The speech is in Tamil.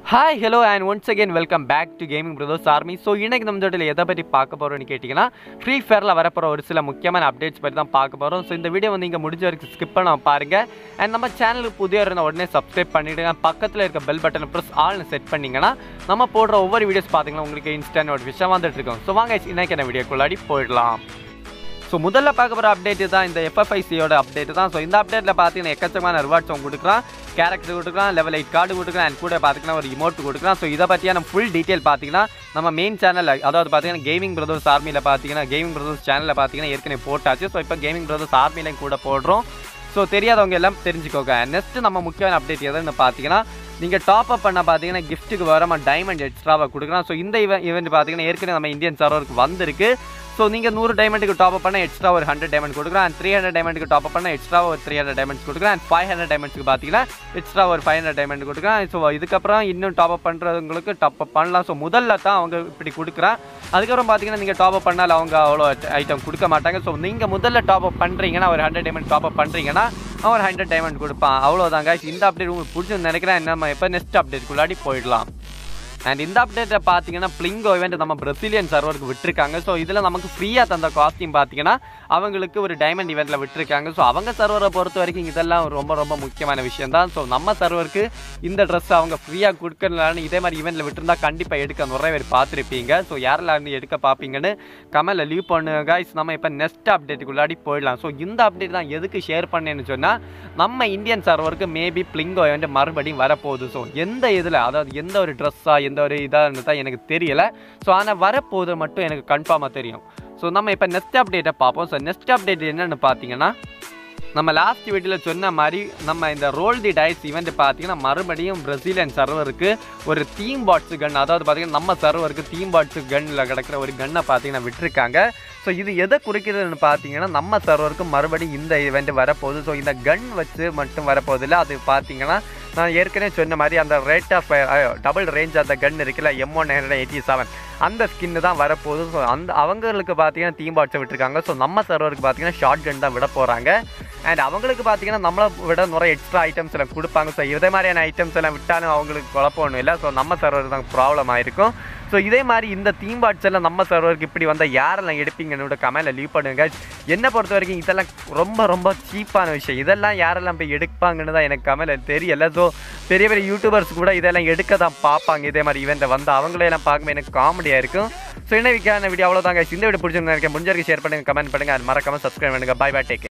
hi hello and once again welcome back to gaming brothers army so இன்னைக்கு நம்ம ஜோட்டில் எதை பற்றி பார்க்க போகிறோம்னு கேட்டிங்கன்னா ஃப்ரீ ஃபயரில் வரப்போகிற ஒரு சில முக்கியமான அப்டேட்ஸ் பற்றி தான் பார்க்க போகிறோம் ஸோ இந்த வீடியோ வந்து இங்கே முடிஞ்ச வரைக்கும் ஸ்கிப் பண்ண பாருங்க அண்ட் நம்ம சேனலுக்கு புதிய இருந்தால் உடனே சப்ஸ்கிரைப் பண்ணிவிடுங்க பக்கத்தில் இருக்க பெல் பட்டனை ப்ரெஸ் ஆல்னு செட் பண்ணிங்கன்னா நம்ம போடுற ஒவ்வொரு வீடியோஸ் பார்த்தீங்கன்னா உங்களுக்கு இன்ஸ்டன்ட் நோட்டிஃபிகேஷன் வந்துட்டு இருக்கும் ஸோ வாங்க இன்னைக்கு என்ன வீடியோக்குள்ளாடி போயிடலாம் ஸோ முதல்ல பார்க்க போகிற அப்டேட் தான் இந்த எஃப்எஃப்ஐசியோட அப்டேட் தான் ஸோ இந்த அப்டேட்டில் பார்த்தீங்கன்னா எக்கச்சக்கமான ரிவார்ட்ஸ் அவங்க கொடுக்குறான் கேரக்டர் கொடுக்குறான் லெவல் எயிட் கார்டு கொடுக்குறான் அண்ட் கூட பார்த்தீங்கன்னா ஒரு இமோட் கொடுக்குறான் ஸோ இதை பற்றியான ஃபுல் டீட்டெயில் பார்த்தீங்கன்னா நம்ம மெயின் சேனல் அதாவது பார்த்தீங்கன்னா கேமிங் பிரதர்ஸ் ஆர்மியில் பார்த்தீங்கன்னா கேமிங் பிரதர்ஸ் சேனலில் பார்த்தீங்கன்னா ஏற்கனவே போட்டாச்சு ஸோ இப்போ கேமிங் பிரதர்ஸ் ஆர்மிலையும் கூட போடுறோம் ஸோ தெரியாதவங்க எல்லாம் தெரிஞ்சுக்கோங்க நெக்ஸ்ட் நம்ம முக்கியமான அப்டேட் எதுன்னு பார்த்தீங்கன்னா நீங்கள் டாப் அப் பண்ண பார்த்தீங்கன்னா கிஃப்ட்டுக்கு வர டைமண்ட் எக்ஸ்ட்ராவாக கொடுக்குறோம் ஸோ இந்த ஈவெண்ட் பார்த்தீங்கன்னா ஏற்கனவே நம்ம இந்தியன் சர்வருக்கு வந்திருக்கு ஸோ நீங்கள் நூறு டைமண்டுக்கு டாப் அப் பண்ண எக்ஸ்ட்ரா ஒரு ஹண்ட்ரட் டைமண்ட் கொடுக்குறேன் அண்ட் த்ரீ ஹண்ட்ரட் டைமண்டுக்கு டாப் அப் பண்ண எக்ஸ்ட்ரா ஒரு த்ரீ ஹண்ட்ரட் டைமண்ட்ஸ் கொடுக்குறேன் அண்ட் ஃபைவ் ஹண்ட்ரட் டைமண்ட்ஸ்க்கு பார்த்தீங்கன்னா எக்ஸ்ட்ரா ஒரு ஃபைவ் ஹண்ட்ரட் டைமண்ட் கொடுக்குறேன் ஸோ இதுக்கப்புறம் இன்னும் டாப் அப் பண்ணுறவங்களுக்கு டாப் அப் பண்ணலாம் ஸோ முதல்ல தான் அவங்க இப்படி கொடுக்குறேன் அதுக்கப்புறம் பார்த்தீங்கன்னா நீங்கள் டாப் அப் பண்ணால் அவங்க அவ்வளோ ஐட்டம் கொடுக்க மாட்டாங்க ஸோ நீங்கள் முதல்ல டாப் அப் பண்ணுறீங்கன்னா ஒரு ஹண்ட்ரட் டைமண்ட் டாப் அப் பண்ணுறீங்கன்னா அவன் ஒரு ஹண்ட்ரட் டைமண்ட் கொடுப்பான் அவ்வளோதாங்க இந்த அப்டேட் உங்களுக்கு பிடிச்சிருந்து நினைக்கிறேன் நம்ம எப்போ நெக்ஸ்ட் அப்டேட்குள்ளாடி போயிடலாம் அண்ட் இந்த அப்டேட்டை பார்த்தீங்கன்னா பிளிங்கோ இவெண்ட் நம்ம பிரசிலியன் சர்வருக்கு விட்டுருக்காங்க ஸோ இதில் நமக்கு ஃப்ரீயாக தந்த காஸ்டியூம் பார்த்தீங்கன்னா அவங்களுக்கு ஒரு டைமண்ட் இவெண்ட்டில் விட்டுருக்காங்க ஸோ அவங்க சர்வரை பொறுத்த வரைக்கும் இதெல்லாம் ரொம்ப ரொம்ப முக்கியமான விஷயம் தான் ஸோ நம்ம சர்வருக்கு இந்த ட்ரெஸ் அவங்க ஃப்ரீயாக கொடுக்கறதுனால இதே மாதிரி இவெண்ட்டில் விட்டுருந்தா கண்டிப்பாக எடுக்க நிறைய பேர் பார்த்துருப்பீங்க ஸோ யாரெல்லாம் இருந்து எடுக்க பார்ப்பீங்கன்னு கமெண்ட்டில் லீவ் பண்ணுங்க guys நம்ம இப்போ நெக்ஸ்ட் அப்டேட்டுக்குள்ளாடி போயிடலாம் ஸோ இந்த அப்டேட் தான் எதுக்கு ஷேர் பண்ணேன்னு சொன்னால் நம்ம இந்தியன் சர்வருக்கு மேபி பிளிங்கோ இவெண்ட் மறுபடியும் வரப்போகுது ஸோ எந்த இதில் அதாவது எந்த ஒரு ட்ரெஸ்ஸாக எந்த ஒரு இதாக தான் எனக்கு தெரியல ஸோ ஆனால் வரப்போகுது மட்டும் எனக்கு கன்ஃபார்மாக தெரியும் ஸோ நம்ம இப்போ நெக்ஸ்ட் அப்டேட்டை பார்ப்போம் ஸோ நெக்ஸ்ட் அப்டேட் என்னென்னு பார்த்தீங்கன்னா நம்ம லாஸ்ட் வீடியோவில் சொன்ன மாதிரி நம்ம இந்த ரோல் தி டைஸ் ஈவெண்ட் பார்த்தீங்கன்னா மறுபடியும் பிரசிலியன் சர்வருக்கு ஒரு தீம் பாட்ஸ் கன் அதாவது பார்த்தீங்கன்னா நம்ம சர்வருக்கு தீம் பாட்ஸ் கன்னில் கிடக்கிற ஒரு கன்னை பார்த்தீங்கன்னா விட்டுருக்காங்க ஸோ இது எதை குறிக்கிறதுன்னு பார்த்தீங்கன்னா நம்ம சர்வருக்கு மறுபடியும் இந்த ஈவெண்ட் வரப்போகுது ஸோ இந்த கன் வச்சு மட்டும் வரப்போகுதில்ல அது பார்த்தீங்கன்னா நான் ஏற்கனவே சொன்ன மாதிரி அந்த ரேட் ஆஃப் டபுள் ரேஞ்ச் அந்த கன் இருக்குல்ல M one hundred eighty seven அந்த ஸ்கின்னு தான் வரப்போகுது ஸோ அந்த அவங்களுக்கு பார்த்தீங்கன்னா தீம் பாட்ஸை விட்டுருக்காங்க ஸோ நம்ம சர்வருக்கு பார்த்தீங்கன்னா ஷார்ட் கன் தான் விட போகிறாங்க அண்ட் அவங்களுக்கு பார்த்தீங்கன்னா நம்மளை விட நிறைய எக்ஸ்ட்ரா ஐட்டம்ஸ் எல்லாம் கொடுப்பாங்க ஸோ இதே மாதிரியான ஐட்டம்ஸ் எல்லாம் விட்டாலும் அவங்களுக்கு குழப்பம் ஒன்றும் இல்லை ஸோ நம்ம சர்வர் தான் ப்ராப்ளம் ஆயிருக்கும் ஸோ இதே மாதிரி இந்த தீம் பாட்ஸ் எல்லாம் நம்ம சர்வருக்கு இப்படி வந்தால் யாரெல்லாம் எடுப்பீங்கன்னு கமெண்ட்டில் லீவ் பண்ணுங்க என்னை பொறுத்த வரைக்கும் இதெல்லாம் ரொம்ப ரொம்ப சீப்பான விஷயம் இதெல்லாம் யாரெல்லாம் போய் எடுப்பாங்கன்னு தான் எனக்கு கமெண்ட்டில் தெரியல ஸோ பெரிய பெரிய யூடியூபர்ஸ் கூட இதெல்லாம் எடுக்க தான் பார்ப்பாங்க இதே மாதிரி ஈவெண்ட்டை வந்து அவங்களையெல்லாம் பார்க்கும்போது எனக்கு காமெடியாக இருக்கும் ஸோ என்ன வீக்கான வீடியோ அவ்வளோதாங்க இந்த வீடியோ பிடிச்சிருந்தா முடிஞ்ச வரைக்கும் ஷேர் பண்ணுங்கள் கமெண்ட் பண்ணுங்கள் அது மறக்காமல் சப்ஸ்கிரைப் பண்ணுங்கள் பை பை டேக்